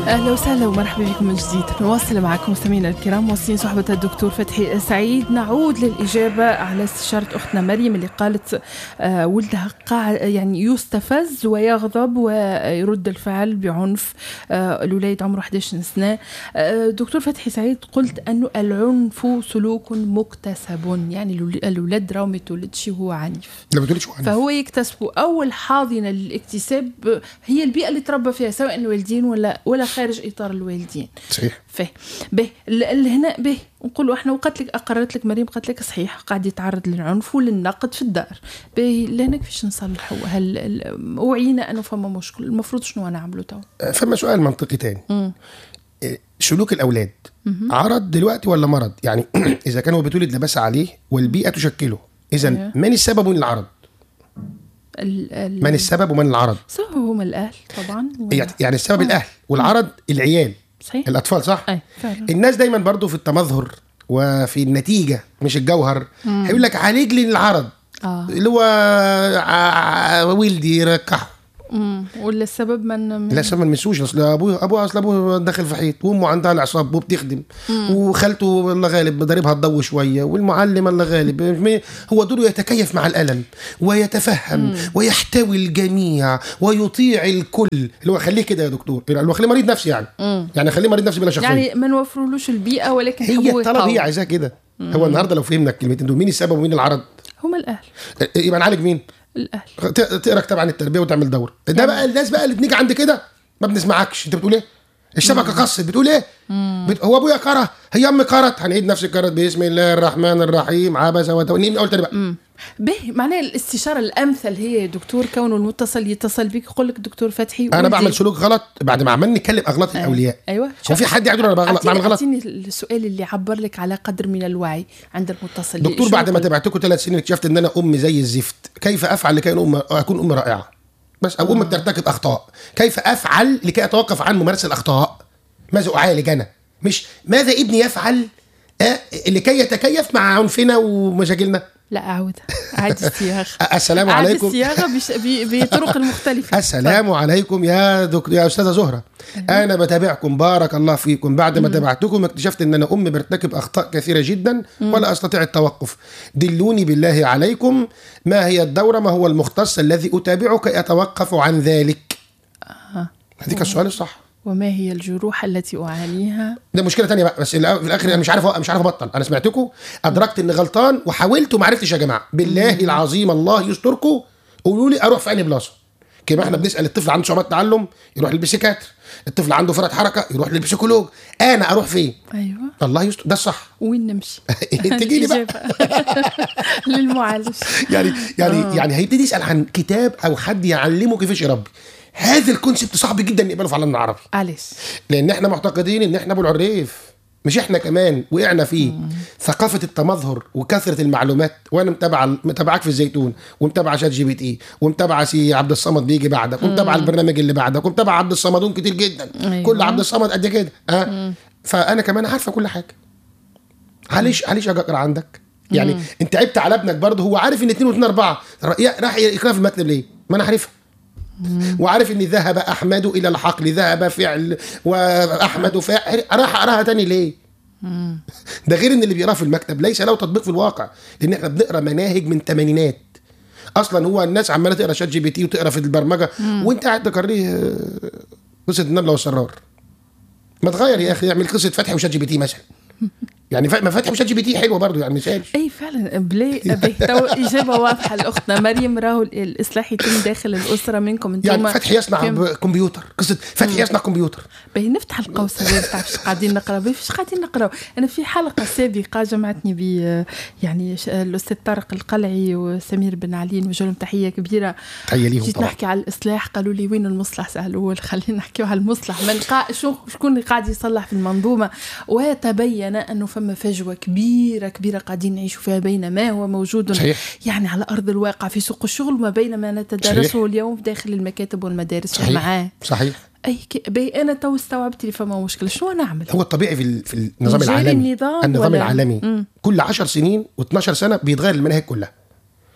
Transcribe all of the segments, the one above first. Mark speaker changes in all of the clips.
Speaker 1: اهلا وسهلا ومرحبا بكم من جديد نواصل معكم مستمعينا الكرام مواصلين صحبه الدكتور فتحي سعيد نعود للاجابه على استشاره اختنا مريم اللي قالت آه ولدها قاع يعني يستفز ويغضب ويرد الفعل بعنف آه الوليد عمره 11 سنه آه دكتور فتحي سعيد قلت انه العنف سلوك مكتسب يعني الولد راهو ما يتولدش وهو عنيف
Speaker 2: لا ما تقوليش عنيف
Speaker 1: فهو يكتسبه اول حاضنه للاكتساب هي البيئه اللي تربى فيها سواء الوالدين ولا ولا خارج اطار الوالدين
Speaker 2: صحيح
Speaker 1: فيه به هنا به نقولوا احنا وقت لك اقررت لك مريم قالت لك صحيح قاعد يتعرض للعنف وللنقد في الدار به لهنا كيفاش نصلحوا هل وعينا انه فما مشكل المفروض شنو نعملوا تو
Speaker 2: فما سؤال منطقي تاني سلوك الاولاد عرض دلوقتي ولا مرض يعني اذا كان هو بتولد لبس عليه والبيئه تشكله اذا أيوه. من السبب من العرض من السبب ومن العرض
Speaker 1: السبب هم الاهل طبعا
Speaker 2: و... يعني السبب آه. الاهل والعرض العيال
Speaker 1: صحيح
Speaker 2: الاطفال صح
Speaker 1: أي فعلا.
Speaker 2: الناس دايما برضو في التمظهر وفي النتيجه مش الجوهر هيقول لك عالج لي العرض
Speaker 1: آه.
Speaker 2: اللي هو ولدي ركحه
Speaker 1: امم ولا السبب من
Speaker 2: لا السبب من مسوش اصل ابوه ابوه اصل ابوه داخل في حيط وامه عندها العصاب وبتخدم وخالته الله غالب ضاربها الضو شويه والمعلم الله غالب هو دوره يتكيف مع الالم ويتفهم مم. ويحتوي الجميع ويطيع الكل اللي هو خليه كده يا دكتور اللي هو خليه مريض نفسي يعني
Speaker 1: مم.
Speaker 2: يعني خليه مريض نفسي بلا شخصيه
Speaker 1: يعني ما نوفرولوش البيئه ولكن
Speaker 2: هي الطلب هي عايزاها كده هو النهارده لو فهمنا الكلمتين دول مين السبب ومين العرض
Speaker 1: هم الاهل
Speaker 2: يبقى نعالج مين
Speaker 1: الاهل
Speaker 2: تقرا كتاب عن التربيه وتعمل دوره ده بقى الناس بقى اللي بنيجي عند كده ما بنسمعكش انت بتقول ايه الشبكه قصت بتقول ايه بت... هو ابويا كره هي امي كرت هنعيد نفس الكرت بسم الله الرحمن الرحيم عبس وتولي قلت بقى
Speaker 1: مم. به معناها الاستشاره الامثل هي دكتور كونه المتصل يتصل بك يقول لك دكتور فتحي
Speaker 2: انا بعمل سلوك غلط بعد ما عملني نتكلم اغلاط
Speaker 1: أيوة.
Speaker 2: الاولياء
Speaker 1: ايوه
Speaker 2: هو في حد يقول انا بعمل غلط
Speaker 1: اعطيني السؤال اللي عبر لك على قدر من الوعي عند المتصل
Speaker 2: دكتور بعد ما تبعتكم ثلاث سنين اكتشفت ان انا ام زي الزفت كيف افعل لكي أم اكون ام رائعه بس او ام ترتكب اخطاء كيف افعل لكي اتوقف عن ممارسه الاخطاء ماذا اعالج انا مش ماذا ابني يفعل آه لكي يتكيف مع عنفنا ومشاكلنا
Speaker 1: لا أعود أعد الصياغة
Speaker 2: السلام عليكم
Speaker 1: الصياغة بطرق المختلفة
Speaker 2: السلام عليكم يا دك... يا أستاذة زهرة أنا بتابعكم بارك الله فيكم بعد ما تابعتكم اكتشفت أن أنا أم برتكب أخطاء كثيرة جدا ولا أستطيع التوقف دلوني بالله عليكم ما هي الدورة ما هو المختص الذي أتابعه كي أتوقف عن ذلك
Speaker 1: آه.
Speaker 2: هذيك السؤال الصح
Speaker 1: وما هي الجروح التي اعانيها
Speaker 2: ده مشكله تانية بقى بس في الاخر انا مش عارف مش عارف ابطل انا سمعتكم ادركت اني غلطان وحاولت وما عرفتش يا جماعه بالله العظيم الله يستركم قولوا لي اروح في انهي بلاصه كما احنا بنسال الطفل عنده صعوبات تعلم يروح للبسيكاتر الطفل عنده فرط حركه يروح للبسيكولوج
Speaker 1: انا
Speaker 2: اروح فين
Speaker 1: ايوه
Speaker 2: الله يستر ده الصح
Speaker 1: وين نمشي
Speaker 2: تجي لي بقى
Speaker 1: للمعالج
Speaker 2: يعني يعني آه. يعني هيبتدي يسال عن كتاب او حد يعلمه كيفاش يربي هذا الكونسيبت صعب جدا نقبله في عالمنا العربي
Speaker 1: علاش
Speaker 2: لان احنا معتقدين ان احنا ابو العريف مش احنا كمان وقعنا فيه مم. ثقافه التمظهر وكثره المعلومات وانا متابع متابعك في الزيتون ومتابع شات جي بي تي ومتابع سي عبد الصمد بيجي بعدك ومتابع البرنامج اللي بعدك ومتابع عبد الصمدون كتير جدا
Speaker 1: أيوة.
Speaker 2: كل عبد الصمد قد كده ها فانا كمان عارفه كل حاجه عليش عليش اقرا عندك يعني مم. انت عبت على ابنك برضه هو عارف ان 2 و2 4 راح يقرا في المكتب ليه؟ ما انا عارفها وعارف ان ذهب احمد الى الحقل ذهب فعل واحمد فاعل راح اقراها تاني ليه ده غير ان اللي بيقراه في المكتب ليس له تطبيق في الواقع لان احنا بنقرا مناهج من ثمانينات اصلا هو الناس عماله تقرا شات جي بي تي وتقرا في البرمجه وانت قاعد تقريه قصه النمله والسرار ما تغير يا اخي اعمل قصه فتحي وشات جي بي تي مثلا يعني ما فاتح شات جي بي تي حلوه برضه يعني مثال
Speaker 1: اي فعلا بلاي تو اجابه واضحه لاختنا مريم راهو الاصلاح يتم داخل الاسره منكم انتم
Speaker 2: يعني فتحي يصنع كم... كمبيوتر قصه فتحي يصنع كمبيوتر
Speaker 1: باهي نفتح القوس هذا بتاع ايش قاعدين نقراو ايش قاعدين نقراو انا في حلقه سابقه جمعتني ب يعني الاستاذ طارق القلعي وسمير بن علي نوجه لهم تحيه كبيره
Speaker 2: تحيه ليهم
Speaker 1: جيت طبعا. نحكي على الاصلاح قالوا لي وين المصلح سالوا خلينا نحكيو على المصلح من قا... شو شكون اللي قاعد يصلح في المنظومه وتبين انه فما فجوه كبيره كبيره قاعدين نعيشوا فيها بين ما هو موجود
Speaker 2: صحيح.
Speaker 1: يعني على ارض الواقع في سوق الشغل وما بين ما نتدارسه صحيح. اليوم داخل المكاتب والمدارس
Speaker 2: صحيح.
Speaker 1: معاه
Speaker 2: صحيح
Speaker 1: اي بي انا تو استوعبت لي فما مشكله شو نعمل
Speaker 2: هو الطبيعي في, في النظام العالمي
Speaker 1: النظام,
Speaker 2: النظام
Speaker 1: ولا...
Speaker 2: العالمي
Speaker 1: مم.
Speaker 2: كل 10 سنين و12 سنه بيتغير المناهج كلها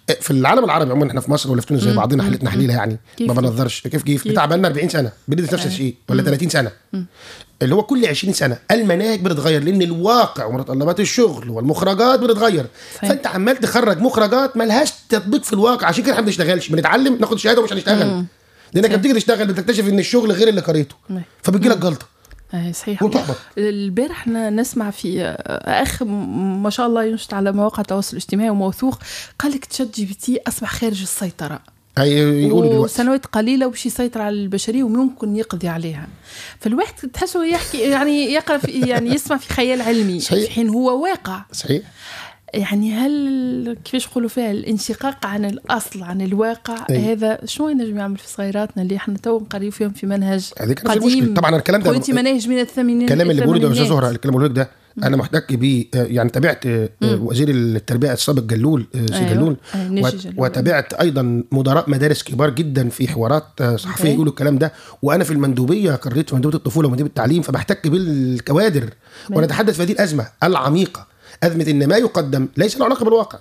Speaker 2: في العالم العربي عموما احنا في مصر ولا في تونس زي بعضنا حالتنا حليله يعني
Speaker 1: كيف
Speaker 2: ما
Speaker 1: كيف؟
Speaker 2: بنظرش كيف كيف
Speaker 1: كيف؟
Speaker 2: بتاع بقالنا 40 سنه بندرس نفس الشيء ولا 30 سنه اللي هو كل 20 سنه المناهج بتتغير لان الواقع ومتطلبات الشغل والمخرجات بتتغير
Speaker 1: صحيح.
Speaker 2: فانت عمال تخرج مخرجات ملهاش تطبيق في الواقع عشان كده احنا ما بنشتغلش بنتعلم ناخد شهاده ومش هنشتغل لانك لما بتيجي تشتغل بتكتشف ان الشغل غير اللي قريته
Speaker 1: نعم.
Speaker 2: فبتجي لك جلطه
Speaker 1: اي صحيح
Speaker 2: وتحبط.
Speaker 1: البارح ن- نسمع في آه، اخ م- ما شاء الله ينشط على مواقع التواصل الاجتماعي وموثوق قال لك تشات جي بي تي اصبح خارج السيطره
Speaker 2: هي يقولوا دلوقتي
Speaker 1: وسنوات قليله وباش يسيطر على البشريه وممكن يقضي عليها فالواحد تحسه يحكي يعني يقرا في يعني يسمع في خيال علمي
Speaker 2: صحيح.
Speaker 1: في حين هو واقع
Speaker 2: صحيح
Speaker 1: يعني هل كيفاش يقولوا فيها الانشقاق عن الاصل عن الواقع
Speaker 2: أي.
Speaker 1: هذا شنو ينجم يعمل في صغيراتنا اللي احنا تو نقريو فيهم في منهج
Speaker 2: هذيك نفس
Speaker 1: قديم
Speaker 2: المشكلة. طبعا أنا الكلام ده-
Speaker 1: قلتي مناهج من الثمانينات
Speaker 2: الكلام اللي بقوله ده يا استاذ
Speaker 1: الثمانينات.
Speaker 2: زهره الكلام اللي بقوله لك ده انا محتك بيه آه، يعني تابعت آه، وزير التربيه السابق جلول آه، سي
Speaker 1: أيوة.
Speaker 2: جلول
Speaker 1: أيوة، نجي
Speaker 2: وت-
Speaker 1: جلول.
Speaker 2: وتابعت ايضا مدراء مدارس كبار جدا في حوارات آه، صحفيه
Speaker 1: أوكي.
Speaker 2: يقولوا الكلام ده وانا في المندوبيه قريت في مندوبيه الطفوله ومندوبيه التعليم فبحتك بالكوادر ونتحدث في هذه الازمه العميقه ازمه ان ما يقدم ليس له علاقه بالواقع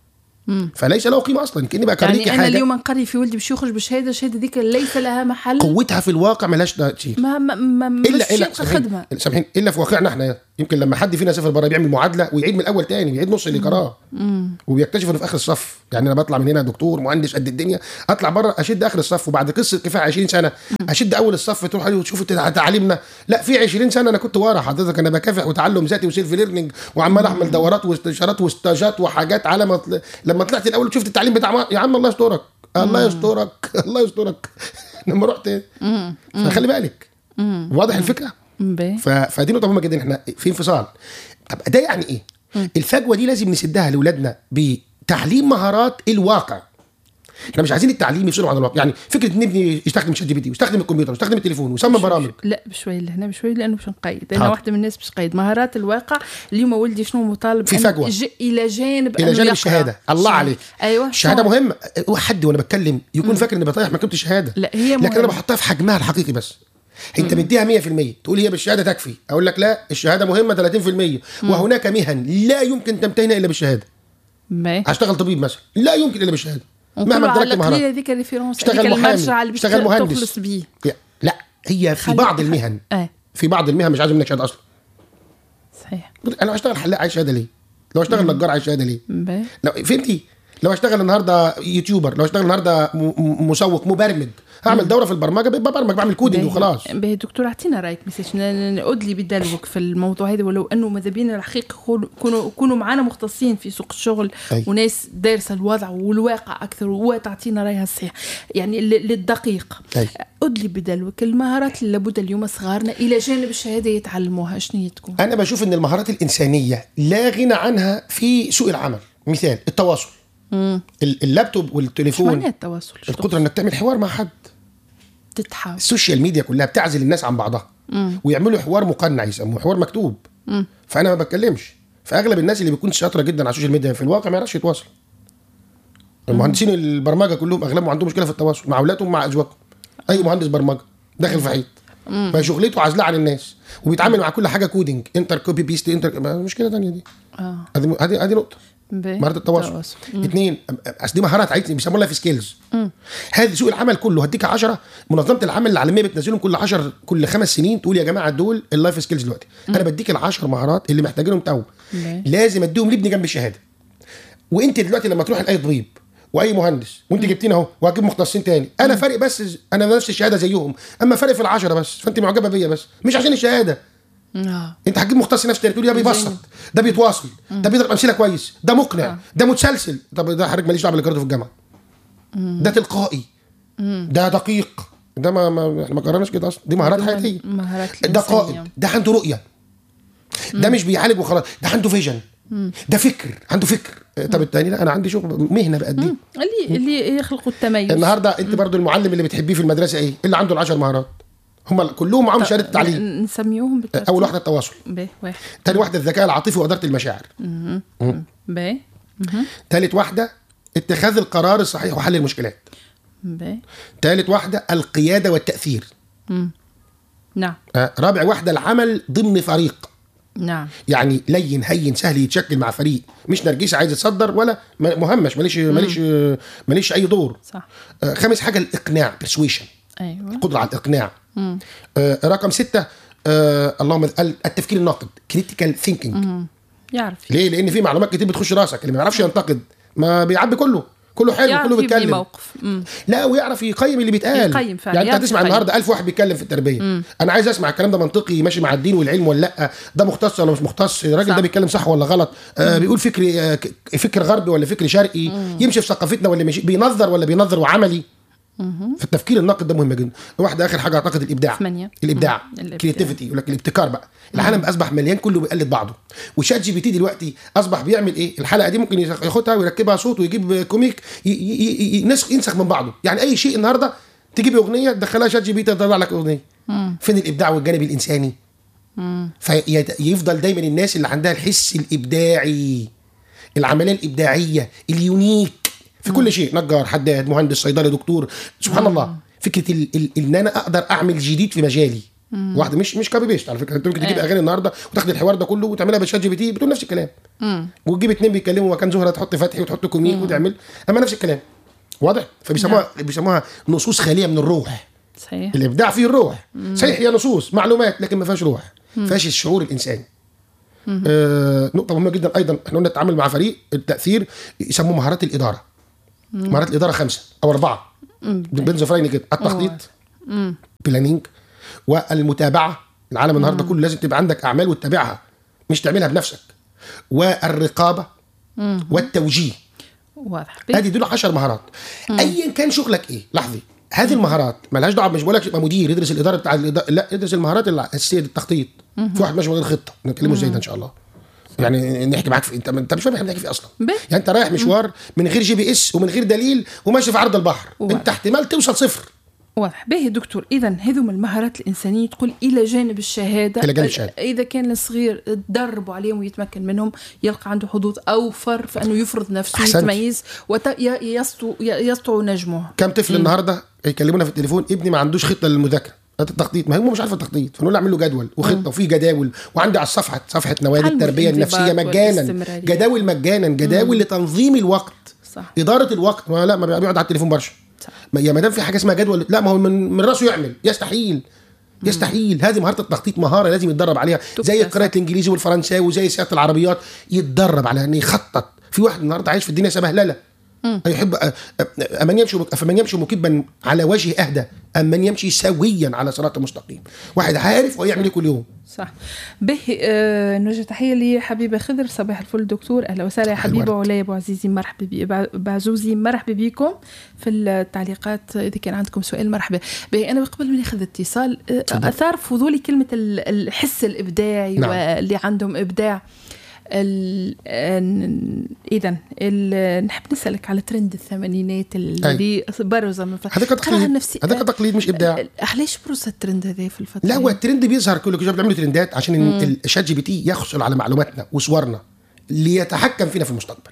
Speaker 2: فليس له قيمه اصلا كاني بقى
Speaker 1: يعني
Speaker 2: كريكي
Speaker 1: انا
Speaker 2: حاجه
Speaker 1: اليوم نقري في ولدي باش يخرج بشهاده الشهاده ديك ليس لها محل
Speaker 2: قوتها في الواقع ملهاش تاثير
Speaker 1: ما ما ما
Speaker 2: الا
Speaker 1: مش
Speaker 2: الا
Speaker 1: يلقى
Speaker 2: سامحين
Speaker 1: خدمه
Speaker 2: سامحين الا في واقعنا احنا يمكن لما حد فينا سافر بره بيعمل معادله ويعيد من الاول تاني بيعيد نص اللي قراه وبيكتشف انه في اخر الصف يعني انا بطلع من هنا دكتور مهندس قد الدنيا اطلع بره اشد اخر الصف وبعد قصه كفايه 20 سنه اشد اول الصف تروح عليه وتشوف تع- تعاليمنا لا في 20 سنه انا كنت ورا حضرتك انا بكافح وتعلم ذاتي وسيلف ليرنينج وعمال اعمل دورات واستشارات واستاجات وحاجات على ما طل... لما طلعت الاول شفت التعليم بتاع ما... يا عم الله يسترك الله يسترك الله يسترك لما رحت فخلي بالك واضح الفكره
Speaker 1: باهي.
Speaker 2: ف... فدي نقطه مهمه جدا احنا في انفصال طب ده يعني ايه الفجوه دي لازم نسدها لاولادنا بتعليم مهارات الواقع احنا مش عايزين التعليم يفصلوا عن الواقع يعني فكره ان ابني يستخدم شات جي بي تي ويستخدم الكمبيوتر ويستخدم التليفون ويصمم برامج
Speaker 1: لا بشوي لهنا بشوي لانه باش نقيد انا
Speaker 2: حاضر.
Speaker 1: واحده من الناس باش نقيد مهارات الواقع اليوم ولدي شنو مطالب
Speaker 2: في
Speaker 1: أن
Speaker 2: فجوة.
Speaker 1: يج- الى جانب
Speaker 2: الى
Speaker 1: أنه
Speaker 2: جانب
Speaker 1: يقرأ.
Speaker 2: الشهاده الله
Speaker 1: شلون؟
Speaker 2: عليك
Speaker 1: ايوه
Speaker 2: الشهاده
Speaker 1: شلون؟
Speaker 2: مهمه حد وانا بتكلم يكون فاكر اني بطيح مكتوب الشهاده
Speaker 1: لا، هي
Speaker 2: لكن انا
Speaker 1: مهمة.
Speaker 2: بحطها في حجمها الحقيقي بس انت مديها 100% تقول هي بالشهاده تكفي اقول لك لا الشهاده مهمه 30% وهناك مهن لا يمكن تمتهنها الا بالشهاده
Speaker 1: باهي.
Speaker 2: هشتغل طبيب مثلا لا يمكن الا بالشهاده
Speaker 1: ونقولوا
Speaker 2: مهما
Speaker 1: على
Speaker 2: امتلكت مهارات
Speaker 1: القليل هذيك الريفيرونس
Speaker 2: اشتغل
Speaker 1: هذيك
Speaker 2: محامي،
Speaker 1: المرجع اللي باش
Speaker 2: اشتغل مهندس.
Speaker 1: تخلص بيه
Speaker 2: يا- لا هي في
Speaker 1: خلي-
Speaker 2: بعض المهن
Speaker 1: ايه
Speaker 2: في بعض المهن مش عايز منك شهاده اصلا
Speaker 1: صحيح
Speaker 2: انا لو هشتغل حلاق عايز شهاده ليه؟ لو هشتغل نجار عايز شهاده ليه؟
Speaker 1: باهي.
Speaker 2: لو فهمتي؟ لو هشتغل النهارده يوتيوبر لو هشتغل النهارده م- م- مسوق مبرمج هعمل دوره في البرمجه ببرمج بعمل كودينج
Speaker 1: باهي.
Speaker 2: وخلاص
Speaker 1: باهي دكتور اعطينا رايك مساج ادلي بدلوك في الموضوع هذا ولو انه ماذا بينا الحقيقه يكونوا- يكونوا يكونوا معنا مختصين في سوق الشغل
Speaker 2: أي.
Speaker 1: وناس دارسه الوضع والواقع اكثر وتعطينا رايها الصحيح يعني ل- للدقيق
Speaker 2: أي.
Speaker 1: ادلي بدلوك المهارات اللي لابد اليوم صغارنا الى جانب الشهاده يتعلموها شنو هي تكون؟
Speaker 2: انا بشوف ان المهارات الانسانيه لا غنى عنها في سوق العمل مثال التواصل ال- اللابتوب
Speaker 1: شو
Speaker 2: والتليفون
Speaker 1: معنى التواصل؟ شو
Speaker 2: القدره انك تعمل حوار مع حد
Speaker 1: تتحاول
Speaker 2: السوشيال ميديا كلها بتعزل الناس عن بعضها ويعملوا حوار مقنع يسموه حوار مكتوب فانا ما بتكلمش فاغلب الناس اللي بتكون شاطره جدا على السوشيال ميديا في الواقع ما يعرفش يتواصل المهندسين البرمجه كلهم اغلبهم عندهم مشكله في التواصل مع اولادهم مع ازواجهم اي مهندس برمجه داخل في حيط فشغلته عازله عن الناس وبيتعامل مع كل حاجه كودينج انتر كوبي بيست انتر ما- مشكله ثانيه دي
Speaker 1: اه
Speaker 2: هذه هذه هذه نقطه
Speaker 1: باهي.
Speaker 2: مهاره التواصل اثنين اصل دي مهارات عايزين بيسموها لايف سكيلز هذه سوق العمل كله هديك 10 منظمه العمل العالميه بتنزلهم كل 10 كل خمس سنين تقول يا جماعه دول اللايف سكيلز دلوقتي انا بديك ال10 مهارات اللي محتاجينهم تو
Speaker 1: ماشي.
Speaker 2: لازم اديهم لابني جنب الشهاده وانت دلوقتي لما تروح لاي طبيب واي مهندس وانت جبتين اهو وهجيب مختصين تاني انا فارق بس انا نفس الشهاده زيهم اما فارق في العشرة بس فانت معجبه بيا بس مش عشان الشهاده
Speaker 1: اه
Speaker 2: انت هتجيب مختص نفس تاني تقول ده بيبسط ده بيتواصل ده بيضرب امثله كويس ده مقنع ده متسلسل طب ده حضرتك ماليش دعوه باللي قريته في الجامعه ده تلقائي ده دقيق ده ما, ما احنا ما قررناش كده اصلا دي مهارات
Speaker 1: بدون
Speaker 2: حياتيه
Speaker 1: مهارات
Speaker 2: ده
Speaker 1: الإنسانية.
Speaker 2: قائد ده عنده رؤيه ده مش بيعالج وخلاص ده عنده فيجن ده فكر عنده فكر طب التاني لا انا عندي شغل مهنه بقدم
Speaker 1: اللي اللي يخلقوا التميز
Speaker 2: النهارده انت برضو المعلم اللي بتحبيه في المدرسه ايه اللي عنده العشر مهارات هم كلهم معاهم شهاده التعليم
Speaker 1: ن- نسميوهم بالترتيب
Speaker 2: اول واحده التواصل
Speaker 1: باهي واحد
Speaker 2: تاني واحده الذكاء العاطفي واداره المشاعر
Speaker 1: باهي
Speaker 2: تالت واحده اتخاذ القرار الصحيح وحل المشكلات
Speaker 1: باهي
Speaker 2: تالت واحده القياده والتاثير
Speaker 1: نعم
Speaker 2: آه، رابع واحده العمل ضمن فريق
Speaker 1: نعم
Speaker 2: يعني لين هين سهل يتشكل مع فريق مش نرجسي عايز يتصدر ولا م- مهمش ماليش ماليش ماليش اي دور
Speaker 1: صح
Speaker 2: آه، خامس حاجه الاقناع persuasion
Speaker 1: ايوه
Speaker 2: القدره على الاقناع آه، رقم ستة آه، اللهم ال- التفكير الناقد critical thinking
Speaker 1: يعرف
Speaker 2: ليه لان في معلومات كتير بتخش راسك اللي ما يعرفش ينتقد ما بيعبي كله كله حلو
Speaker 1: يعرف
Speaker 2: كله
Speaker 1: يبني
Speaker 2: بيتكلم
Speaker 1: موقف مم.
Speaker 2: لا ويعرف يقيم اللي بيتقال
Speaker 1: يقيم فعلا،
Speaker 2: يعني انت
Speaker 1: يعرف
Speaker 2: هتسمع
Speaker 1: يقيم.
Speaker 2: النهارده ألف واحد بيتكلم في التربيه انا عايز اسمع الكلام ده منطقي ماشي مع الدين والعلم ولا لا ده مختص ولا مش مختص الراجل
Speaker 1: صح.
Speaker 2: ده بيتكلم صح ولا غلط آه بيقول فكر آه ك- فكر غربي ولا فكر شرقي يمشي في ثقافتنا ولا مش بينظر ولا بينظر وعملي في التفكير الناقد ده مهم جدا واحده اخر حاجه اعتقد الابداع
Speaker 1: ثمانية.
Speaker 2: الابداع
Speaker 1: مم. الإبداع.
Speaker 2: كرياتيفيتي يقول لك الابتكار بقى العالم اصبح مليان كله بيقلد بعضه وشات جي بي تي دلوقتي اصبح بيعمل ايه الحلقه دي ممكن ياخ- ياخدها ويركبها صوت ويجيب كوميك ي- ي- ي- ينسخ ينسخ من بعضه يعني اي شيء النهارده تجيب اغنيه تدخلها شات جي بي تي تطلع لك اغنيه فين الابداع والجانب الانساني فيفضل دايما الناس اللي عندها الحس الابداعي العمليه الابداعيه اليونيك في كل شيء نجار حداد مهندس صيدلي دكتور سبحان الله فكره ال- ال- ان انا اقدر اعمل جديد في مجالي واحده مش مش كوبي بيست على فكره انت ممكن تجيب
Speaker 1: إيه.
Speaker 2: اغاني النهارده وتاخد الحوار ده كله وتعملها بشات جي بي تي بتقول نفس الكلام وتجيب اتنين بيتكلموا مكان زهره تحط فتحي وتحط كوميك وتعمل اما نفس الكلام واضح فبيسموها بيسموها نصوص خاليه من الروح
Speaker 1: صحيح
Speaker 2: الابداع فيه الروح صحيح هي نصوص معلومات لكن ما فيهاش روح ما فيهاش الشعور الانساني آه نقطه مهمه جدا ايضا احنا قلنا التعامل مع فريق التاثير يسموه مهارات الاداره مهارات الاداره خمسه او اربعه بنزوفريني كده التخطيط بلانينج والمتابعه العالم النهارده كله لازم تبقى عندك اعمال وتتابعها مش تعملها بنفسك والرقابه والتوجيه
Speaker 1: واضح
Speaker 2: ادي دول 10 مهارات ايا كان شغلك ايه لحظه هذه المهارات ملهاش دعوه مش بقول لك تبقى مدير يدرس الاداره بتاع الإدارة. لا ادرس المهارات الاساسيه التخطيط في واحد ماشي من غير خطه نتكلموا ازاي ده ان شاء الله يعني نحكي معاك في انت انت مش فاهم احنا بنحكي فيه اصلا
Speaker 1: بيه.
Speaker 2: يعني انت رايح مشوار من غير جي بي اس ومن غير دليل وماشي في عرض البحر
Speaker 1: واضح.
Speaker 2: انت احتمال توصل صفر
Speaker 1: واضح باهي دكتور اذا هذوما المهارات الانسانيه تقول الى جانب الشهاده
Speaker 2: إلى جانب الشهادة.
Speaker 1: اذا كان الصغير تدربوا عليهم ويتمكن منهم يلقى عنده حظوظ اوفر في انه يفرض نفسه
Speaker 2: أحسنت.
Speaker 1: ويتميز ويسطو يسطو نجمه
Speaker 2: كم طفل النهارده يكلمونا في التليفون ابني ما عندوش خطه للمذاكره هات التخطيط ما هم مش عارف التخطيط فنقول له اعمل له جدول وخطه وفي جداول وعندي على الصفحه صفحه نوادي
Speaker 1: علم
Speaker 2: التربيه
Speaker 1: الانضباط
Speaker 2: النفسيه مجانا
Speaker 1: والاستمرارية.
Speaker 2: جداول مجانا جداول لتنظيم الوقت
Speaker 1: صح
Speaker 2: اداره الوقت ما لا ما بيقعد على التليفون برشا
Speaker 1: صح.
Speaker 2: ما- يا مدام في حاجه اسمها جدول لا ما هو من من راسه يعمل يستحيل يستحيل هذه مهاره التخطيط مهاره لازم يتدرب عليها زي
Speaker 1: تكتسب.
Speaker 2: قراءه الانجليزي والفرنساوي وزي سياقه العربيات يتدرب على انه يخطط في واحد النهارده عايش في الدنيا سبهلله يحب أ- أ- أمن يمشي فمن يمشي مكبا على وجه أهدى أم من يمشي سويا على صراط مستقيم واحد عارف ويعمل إيه كل يوم
Speaker 1: صح به آه نوجه تحيه لحبيبه خضر صباح الفل دكتور اهلا وسهلا يا
Speaker 2: صباح
Speaker 1: حبيبه
Speaker 2: الورد.
Speaker 1: ولاء ابو عزيزي مرحبا بي بع- بعزوزي مرحبا بكم في التعليقات اذا كان عندكم سؤال مرحبا به انا قبل ما ناخذ اتصال آه، اثار فضولي كلمه ال- الحس الابداعي
Speaker 2: نعم.
Speaker 1: واللي عندهم ابداع ال- ال- اذا ال- نحب نسالك على ترند الثمانينات اللي برز من فترة.
Speaker 2: هذاك
Speaker 1: القراءة
Speaker 2: تقليد
Speaker 1: النفسية
Speaker 2: هذاك تقليد مش إبداع
Speaker 1: علاش برز الترند هذا في الفتره
Speaker 2: لا هو الترند بيظهر كل كده بيعملوا ترندات عشان إن الشات جي بي تي يحصل على معلوماتنا وصورنا ليتحكم فينا في المستقبل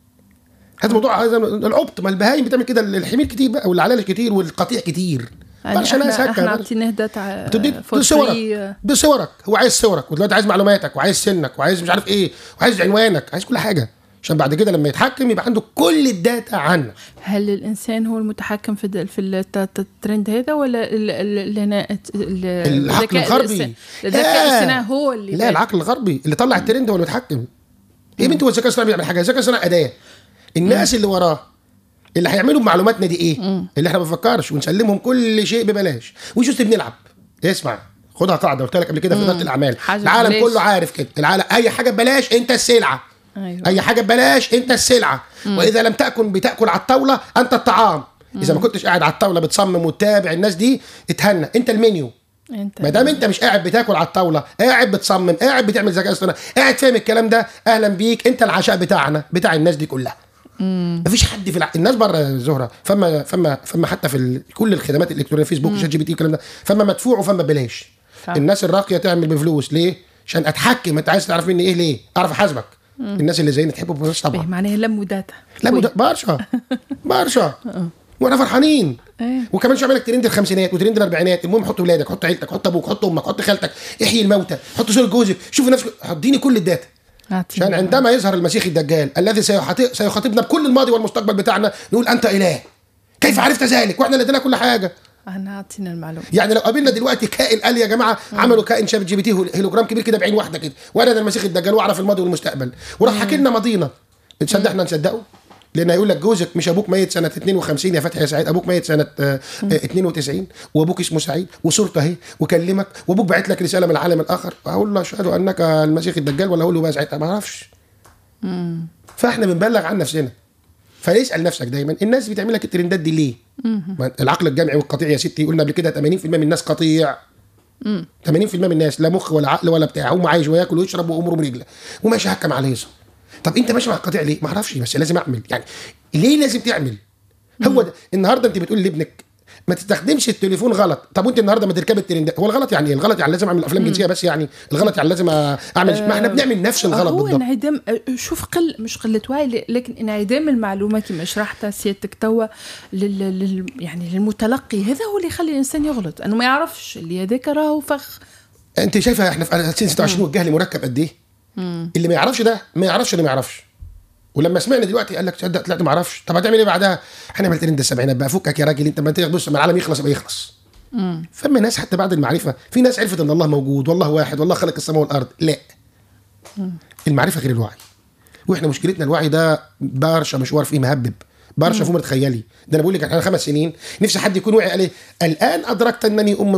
Speaker 2: هذا موضوع هذا العبط ما البهايم بتعمل كده الحمير كتير بقى والعلالة كتير والقطيع كتير
Speaker 1: يعني
Speaker 2: برشا ناس
Speaker 1: احنا, احنا
Speaker 2: هكا
Speaker 1: عطيناه داتا
Speaker 2: بتديك
Speaker 1: فور
Speaker 2: بصورك
Speaker 1: فري
Speaker 2: بصورك هو عايز صورك ودلوقتي عايز معلوماتك وعايز سنك وعايز مش عارف ايه وعايز عنوانك عايز كل حاجه عشان بعد كده لما يتحكم يبقى عنده كل الداتا عنك
Speaker 1: هل الانسان هو المتحكم في ال- في الت- الت- الترند هذا ولا ال- ال- الهنا- ال-
Speaker 2: العقل
Speaker 1: الذكاء
Speaker 2: الغربي
Speaker 1: الاصطناعي- الذكاء
Speaker 2: لا.
Speaker 1: الاصطناعي هو اللي
Speaker 2: لا العقل الغربي اللي طلع الترند هو المتحكم ايه بنتي هو الذكاء الاصطناعي بيعمل حاجه الذكاء الاصطناعي اداه الناس اللي وراه اللي هيعملوا بمعلوماتنا دي ايه اللي احنا ما بنفكرش ونسلمهم كل شيء ببلاش ويجوز بنلعب اسمع خدها قاعده قلت لك قبل كده في اداره الاعمال
Speaker 1: حاجة
Speaker 2: العالم
Speaker 1: ببلاش.
Speaker 2: كله عارف كده العالم اي حاجه ببلاش انت السلعه
Speaker 1: أيوة.
Speaker 2: اي حاجه ببلاش انت السلعه واذا لم تكن بتاكل على الطاوله انت الطعام اذا ما كنتش قاعد على الطاوله بتصمم وتتابع الناس دي اتهنى انت المنيو
Speaker 1: انت
Speaker 2: ما دام انت مش قاعد بتاكل على الطاوله قاعد بتصمم قاعد بتعمل ذكاء اصطناعي قاعد فاهم الكلام ده اهلا بيك انت العشاء بتاعنا بتاع الناس دي كلها مفيش حد في الع... الناس بره زهره فما فما فما حتى في ال... كل الخدمات الالكترونيه فيسبوك شات جي بي تي الكلام ده فما مدفوع وفما ببلاش
Speaker 1: صح.
Speaker 2: الناس الراقيه تعمل بفلوس ليه؟ عشان اتحكم انت عايز تعرف مني ايه ليه؟ اعرف احاسبك الناس اللي زينا تحب ببلاش
Speaker 1: به
Speaker 2: طبعا
Speaker 1: معناها لموا داتا
Speaker 2: لا
Speaker 1: كوي.
Speaker 2: مد... برشا برشا واحنا فرحانين
Speaker 1: إيه.
Speaker 2: وكمان شو عملك ترند الخمسينات وترند الاربعينات المهم حط ولادك حط عيلتك حط ابوك حط امك حط خالتك احيي الموتى حط صوره جوزك شوف نفسك اديني كل الداتا
Speaker 1: أعطيني.
Speaker 2: عشان عندما يظهر المسيح الدجال الذي سيحاط- سيخاطبنا بكل الماضي والمستقبل بتاعنا نقول انت اله كيف عرفت ذلك واحنا اللي ادينا كل حاجه
Speaker 1: أنا أعطينا المعلومة
Speaker 2: يعني لو قابلنا دلوقتي كائن قال يا جماعه عملوا كائن شبه جي بي تي هيلوجرام كبير كده بعين واحده كده وانا ده المسيح الدجال واعرف الماضي والمستقبل وراح حكي لنا ماضينا تصدق احنا نصدقه لان هيقول لك جوزك مش ابوك ميت سنه 52 يا فتحي يا سعيد ابوك ميت سنه آه، آه، 92 وابوك اسمه سعيد وصورته اهي وكلمك وابوك بعت لك رساله من العالم الاخر اقول له اشهد انك المسيح الدجال ولا اقول له بقى ساعتها ما اعرفش فاحنا بنبلغ عن نفسنا فاسال نفسك دايما الناس بتعمل لك الترندات دي ليه؟ ما العقل الجمعي والقطيع يا ستي قلنا قبل كده 80% من الناس قطيع 80% من الناس لا مخ ولا عقل ولا بتاع هم عايش وياكل ويشرب وامره برجله وماشي هكم على هيصه طب انت ماشي مع القطيع ليه؟ ما اعرفش بس لازم اعمل يعني ليه لازم تعمل؟ هو ده النهارده انت بتقول لابنك ما تستخدمش التليفون غلط طب وانت النهارده ما تركب الترندات هو الغلط يعني ايه الغلط يعني لازم اعمل افلام جنسيه بس يعني الغلط يعني لازم اعمل ما احنا بنعمل نفس الغلط
Speaker 1: هو
Speaker 2: بالضبط
Speaker 1: انعدام شوف قل مش قله وعي لكن انعدام المعلومه كما شرحتها سيادتك توا لل... لل... يعني للمتلقي هذا هو اللي يخلي الانسان يغلط انه ما يعرفش اللي هذاك راهو فخ
Speaker 2: انت شايفه احنا في 2026 والجهل مركب قد ايه؟ اللي ما يعرفش ده ما يعرفش اللي ما يعرفش ولما سمعنا دلوقتي قال لك تصدق طلعت ما اعرفش طب هتعمل ايه بعدها؟ هنعمل ترند السبعينات بقى فكك يا راجل انت ما تيجي بص ما العالم يخلص يبقى يخلص فما ناس حتى بعد المعرفه في ناس عرفت ان الله موجود والله واحد والله خلق السماء والارض لا المعرفه غير الوعي واحنا مشكلتنا الوعي ده برشا مشوار فيه مهبب برشا فوق ما تتخيلي ده انا بقول لك احنا خمس سنين نفسي حد يكون وعي قال ايه الان ادركت انني ام